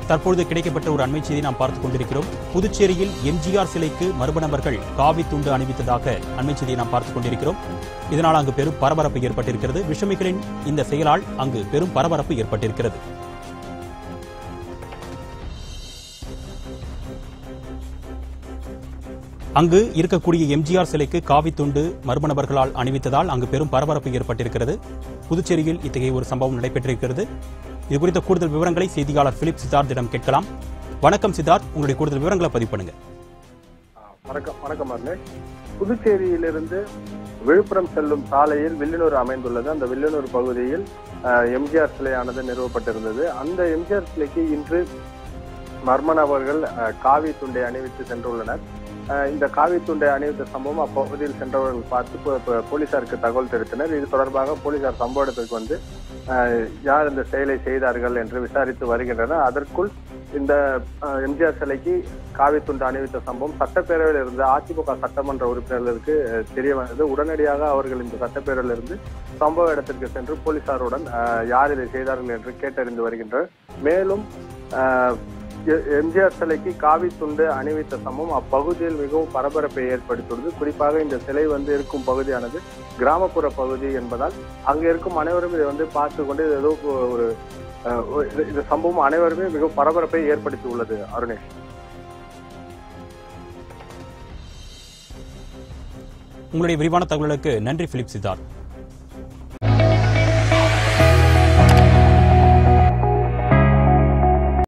தற்பொழுது கிடைக்கப்பட்ட ஒரு அண்மை செய்தி நாம் பார்த்துக் கொண்டிருக்கிறோம் புதுச்சேரியில் எம்ஜிஆர் சிலைக்கு மர்ம நபர்கள் காவி துண்டு அணிவித்ததாக அண்மை செய்தியை நாம் பார்த்துக் கொண்டிருக்கிறோம் இதனால் அங்கு பெரும் பரபரப்பு ஏற்பட்டிருக்கிறது விஷமிகளின் இந்த செயலால் அங்கு பெரும் பரபரப்பு ஏற்பட்டிருக்கிறது அங்கு இருக்கக்கூடிய எம்ஜிஆர் சிலைக்கு காவி துண்டு மர்ம நபர்களால் அணிவித்ததால் அங்கு பெரும் பரபரப்பு ஏற்பட்டிருக்கிறது புதுச்சேரியில் இத்தகைய ஒரு சம்பவம் நடைபெற்றிருக்கிறது இது குறித்த கூடுதல் விவரங்களை செய்தியாளர் பிலிப் சித்தார்த்திடம் கேட்கலாம் வணக்கம் சித்தார்த் உங்களுடைய கூடுதல் விவரங்களை பதிவு பண்ணுங்க வணக்கம் வணக்கம் அருணே புதுச்சேரியிலிருந்து விழுப்புரம் செல்லும் சாலையில் வில்லியனூர் அமைந்துள்ளது அந்த வில்லியனூர் பகுதியில் அஹ், எம்ஜிஆர் சிலையானது நிறுவப்பட்டிருந்தது அந்த எம்ஜிஆர் சிலைக்கு இன்று மர்ம நபர்கள் அஹ், காவி துண்டை அணிவித்து சென்றுள்ளனர் அஹ், இந்த காவி துண்டை அணிவித்த சம்பவம் அப்பகுதியில் சென்றவர்கள் பார்த்து போ- போ- போலீசாருக்கு தகவல் தெரிவித்தனர் இது தொடர்பாக போலீசார் சம்பவ இடத்திற்கு வந்து அஹ், யார் இந்த செயலை செய்தார்கள் என்று விசாரித்து வருகின்றனர் அதற்குள் இந்த அஹ், எம்ஜிஆர் சிலைக்கு காவி துண்டு அணிவித்த சம்பவம் சட்டப்பேரவையில் இருந்த அதிமுக சட்டமன்ற உறுப்பினர்களுக்கு அஹ், தெரிய வந்தது உடனடியாக அவர்கள் இந்த சட்டப்பேரவையில் இருந்து சம்பவ இடத்திற்கு சென்று போலீசாருடன் அஹ், யார் இதை செய்தார்கள் என்று கேட்டறிந்து வருகின்றனர் மேலும் அஹ், எ- எம்ஜிஆர் சிலைக்கு காவி துண்டு அணிவித்த சம்பவம் அப்பகுதியில் மிகவும் பரபரப்பை ஏற்படுத்தியுள்ளது குறிப்பாக இந்த சிலை வந்து இருக்கும் பகுதியானது கிராமப்புற பகுதி என்பதால் அங்க இருக்கும் அனைவரும் இதை வந்து பார்த்து கொண்டு இது ஏதோ ஒரு அஹ், ஒரு- இது- இந்த சம்பவம் அனைவருமே மிகவும் பரபரப்பை ஏற்படுத்தி உள்ளது அருணேஷ் உங்களுடைய விரிவான தகவலுக்கு நன்றி பிலிப் சித்தார்த்